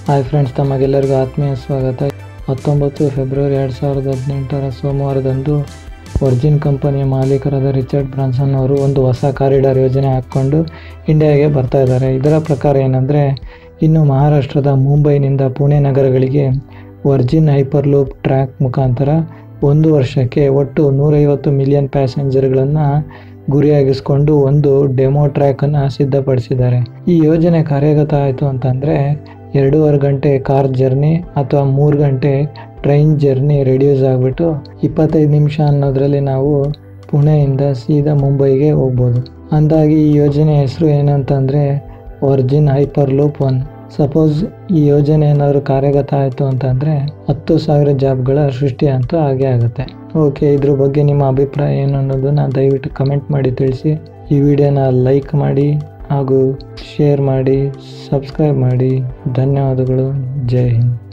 hi friends ತಮಗೆಲ್ಲರಿಗೂ ಆತ್ಮೀಯ ಸ್ವಾಗತ ಹತ್ತೊಂಬತ್ತು ಫೆಬ್ರವರಿ ಎರಡು ಸಾವಿರದ ಹದಿನೆಂಟರ ಸೋಮವಾರದಂದು ವರ್ಜಿನ್ ಕಂಪನಿಯ ಮಾಲೀಕರಾದ ರಿಚರ್ಡ್ ಬ್ರಾನ್ಸನ್ ಅವರು ಒಂದು ಹೊಸ ಕಾರಿಡಾರ್ ಯೋಜನೆ ಹಾಕ್ಕೊಂಡು ಇಂಡಿಯಾಗೆ ಬರ್ತಾ ಇದ್ದಾರೆ ಇದರ ಪ್ರಕಾರ ಏನಂದರೆ ಇನ್ನು ಮಹಾರಾಷ್ಟ್ರದ ಮುಂಬೈನಿಂದ ಪುಣೆ ನಗರಗಳಿಗೆ ವರ್ಜಿನ್ ಹೈಪರ್ ಲೂಪ್ ಟ್ರ್ಯಾಕ್ ಮುಖಾಂತರ ಒಂದು ವರ್ಷಕ್ಕೆ ಒಟ್ಟು ನೂರೈವತ್ತು ಮಿಲಿಯನ್ ಪ್ಯಾಸೆಂಜರ್ಗಳನ್ನು ಗುರಿಯಾಗಿಸ್ಕೊಂಡು ಒಂದು ಡೆಮೋ ಟ್ರ್ಯಾಕನ್ನು ಸಿದ್ಧಪಡಿಸಿದ್ದಾರೆ ಈ ಯೋಜನೆ ಕಾರ್ಯಗತ ಆಯಿತು ಅಂತಂದರೆ ಎರಡೂವರೆ ಗಂಟೆ ಕಾರ್ ಜರ್ನಿ ಅಥವಾ ಮೂರು ಗಂಟೆ ಟ್ರೈನ್ ಜರ್ನಿ ರೆಡ್ಯೂಸ್ ಆಗಿಬಿಟ್ಟು ಇಪ್ಪತ್ತೈದು ನಿಮಿಷ ಅನ್ನೋದರಲ್ಲಿ ನಾವು ಪುಣೆಯಿಂದ ಸೀದಾ ಮುಂಬೈಗೆ ಹೋಗ್ಬೋದು ಅಂದಾಗಿ ಈ ಯೋಜನೆ ಹೆಸರು ಏನಂತಂದರೆ Virgin hyperloop one suppose ಈ ಯೋಜನೆ ಏನಾದರೂ ಕಾರ್ಯಗತ ಆಯಿತು ಅಂತಂದರೆ ಹತ್ತು ಸಾವಿರ ಜಾಬ್ಗಳ ಸೃಷ್ಟಿ ಅಂತೂ ಆಗೇ ಆಗುತ್ತೆ ಓಕೆ ಇದ್ರ ಬಗ್ಗೆ ನಿಮ್ಮ ಅಭಿಪ್ರಾಯ ಏನು ಅನ್ನೋದನ್ನು ದಯವಿಟ್ಟು ಕಮೆಂಟ್ ಮಾಡಿ ತಿಳಿಸಿ ಈ ವಿಡಿಯೋನ ಲೈಕ್ ಮಾಡಿ ಹಾಗೂ ಶೇರ್ ಮಾಡಿ ಸಬ್ಸ್ಕ್ರೈಬ್ ಮಾಡಿ ಧನ್ಯವಾದಗಳು ಜೈ ಹಿಂದ್